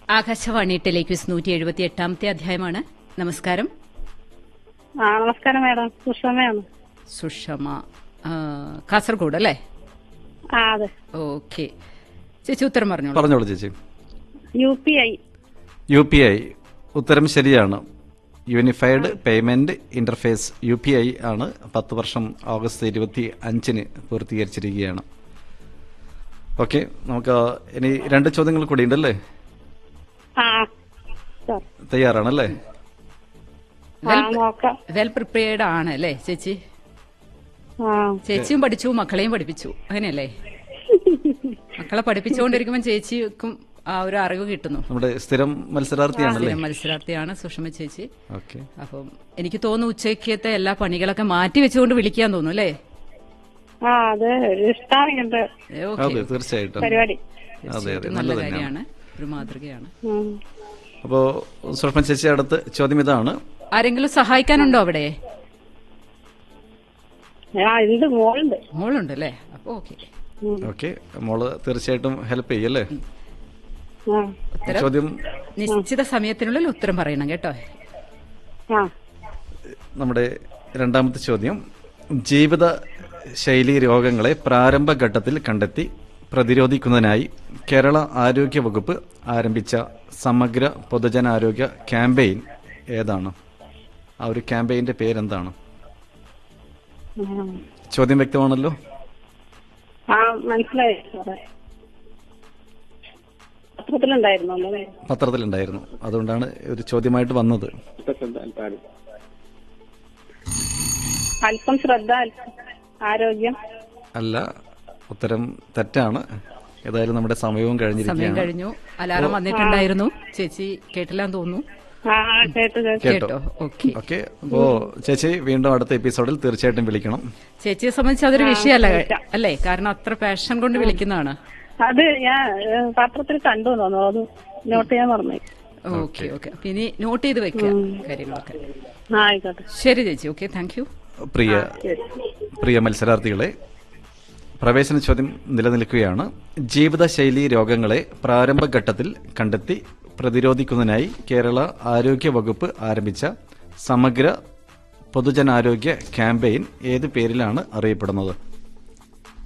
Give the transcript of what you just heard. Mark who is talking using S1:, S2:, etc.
S1: Akashvani telequiz നൂറ്റി എഴുപത്തി എട്ടാമത്തെ അധ്യായമാണ് നമസ്കാരം
S2: ആ നമസ്കാരം മാഡം സുഷമയാണ്
S1: സുഷമ ആ, കാസർഗോഡ് അല്ലേ
S2: ആ അതെ
S1: ഓക്കെ ചേച്ചി ഉത്തരം പറഞ്ഞോളൂ
S3: പറഞ്ഞോളൂ ചേച്ചി
S2: U P I
S3: U P I ഉത്തരം ശരിയാണ് unified payment interface U P I ആണ് പത്ത് വർഷം ഓഗസ്റ്റ് ഇരുപത്തി അഞ്ചിന് പൂർത്തീകരിച്ചിരിക്കുകയാണ് ഓക്കെ നമുക്ക് ഇനി രണ്ട് ചോദ്യങ്ങൾ കൂടി ഉണ്ടല്ലേ
S2: ആ സാർ
S3: തയ്യാറാണല്ലേ
S2: ആ നോക്കാം
S1: വെൽ പ്രിപ്പയർഡ് ആണ് അല്ലേ ചേച്ചി
S2: ആ
S1: ചേച്ചിയും പഠിച്ചു മക്കളെയും പഠിപ്പിച്ചു അങ്ങനെയല്ലേ മക്കളെ പഠിപ്പിച്ചുകൊണ്ടിരിക്കുമ്പോൾ ചേച്ചിക്കും ആ ഒരു അറിവ് കിട്ടുന്നു
S3: നമ്മുടെ സ്ഥിരം മത്സരാർത്ഥിയാണല്ലേ
S1: സ്ഥിരം മത്സരാർത്ഥിയാണ് സുഷമ ചേച്ചി
S3: ഓക്കെ
S1: അപ്പം എനിക്ക് തോന്നുന്നു ഉച്ചയ്ക്കത്തെ എല്ലാ പണികളൊക്കെ മാറ്റി വെച്ചുകൊണ്ട് വിളിക്കാൻ തോന്നുന്നു അല്ലേ
S2: ആ അത് ഇഷ്ടമാണ് ഇങ്ങനത്തെ
S1: ഏ, ഓക്കെ
S3: അതെ തീർച്ചയായിട്ടും
S2: പരിപാടി
S3: അതെ അതെ
S1: തീർച്ചയായിട്ടും
S3: നല്ല
S1: നല്ല
S3: തന്നെയാണ്
S1: കാര്യമാണ് ഒരു മാതൃകയാണ്
S2: ഉം.
S3: അപ്പോ സുഷമ ചേച്ചി അടുത്ത് ചോദ്യം ഇതാണ്
S1: ആരെങ്കിലും സഹായിക്കാനുണ്ടോ അവിടെ
S2: ആ ഉണ്ട് മോളുണ്ട്
S1: മോളുണ്ട് അല്ലേ അപ്പൊ ഓക്കെ
S2: ഉം.
S3: ഓക്കെ മോള് തീർച്ചയായിട്ടും ഹെൽപ്പ് ചെയ്യല്ലേ
S2: ആ
S1: ഉത്തരം
S3: ചോദ്യം
S1: നിശ്ചിത സമയത്തിനുള്ളിൽ ഉത്തരം പറയണം കേട്ടോ
S2: ആ
S3: നമ്മുടെ രണ്ടാമത്തെ ചോദ്യം ജീവിത ശൈലി രോഗങ്ങളെ പ്രാരംഭഘട്ടത്തിൽ കണ്ടെത്തി പ്രതിരോധിക്കുന്നതിനായി കേരള ആരോഗ്യ വകുപ്പ് ആരംഭിച്ച സമഗ്ര പൊതുജനാരോഗ്യ ക്യാമ്പയിൻ ഏതാണ് ആ ഒരു ക്യാമ്പയിന്റെ പേരെന്താണ്
S2: ഉം.
S3: ചോദ്യം വ്യക്തമാണല്ലോ
S2: ആ മനസ്സിലായി സാറേ പത്രത്തിലുണ്ടായിരുന്നു അല്ലേ
S3: പത്രത്തിലുണ്ടായിരുന്നു അതുകൊണ്ടാണ് ഒരു ചോദ്യമായിട്ട് വന്നത്
S2: അല്പം ശ്രദ്ധ അല്പം ആരോഗ്യം
S3: അല്ല ഉത്തരം തെറ്റാണ് ഏതായാലും നമ്മുടെ സമയവും
S1: സമയം
S3: കഴിഞ്ഞിരിക്കുകയാണ്
S1: കഴിഞ്ഞു അലാറം വന്നിട്ടുണ്ടായിരുന്നു ചേച്ചി കേട്ടില്ലാന്ന് തോന്നുന്നു
S2: ആ കേട്ടു കേട്ടു
S3: കേട്ടോ
S1: കേട്ടോ ഓക്കെ
S3: ഓക്കെ അപ്പോ ചേച്ചി വീണ്ടും അടുത്ത എപ്പിസോഡിൽ തീർച്ചയായിട്ടും വിളിക്കണം
S1: ചേച്ചിയെ സംബന്ധിച്ച് അതൊരു വിഷയമല്ല അല്ലേ കാരണം അത്ര പാഷൻ കൊണ്ട് വിളിക്കുന്നതാണ്
S2: അത് ഞാൻ ഏ, പത്രത്തിൽ കണ്ടു തോന്നുന്നു അത് നോട്ട് ചെയ്യാൻ പറഞ്ഞു
S1: ഓക്കെ ഓക്കെ അപ്പൊ ഇനി നോട്ട് ചെയ്ത് വെക്കുക കാര്യങ്ങളൊക്കെ
S2: ആ ആയിക്കോട്ടെ
S1: ശരി ചേച്ചി ഓക്കെ താങ്ക് യു
S3: പ്രിയ
S2: ശരി
S3: പ്രിയ മത്സരാർത്ഥികളെ പ്രവേശന ചോദ്യം നിലനിൽക്കുകയാണ് ജീവിതശൈലി രോഗങ്ങളെ പ്രാരംഭഘട്ടത്തിൽ കണ്ടെത്തി പ്രതിരോധിക്കുന്നതിനായി കേരള ആരോഗ്യ വകുപ്പ് ആരംഭിച്ച സമഗ്ര പൊതുജനാരോഗ്യ ക്യാമ്പയിൻ ഏത് പേരിലാണ് അറിയപ്പെടുന്നത്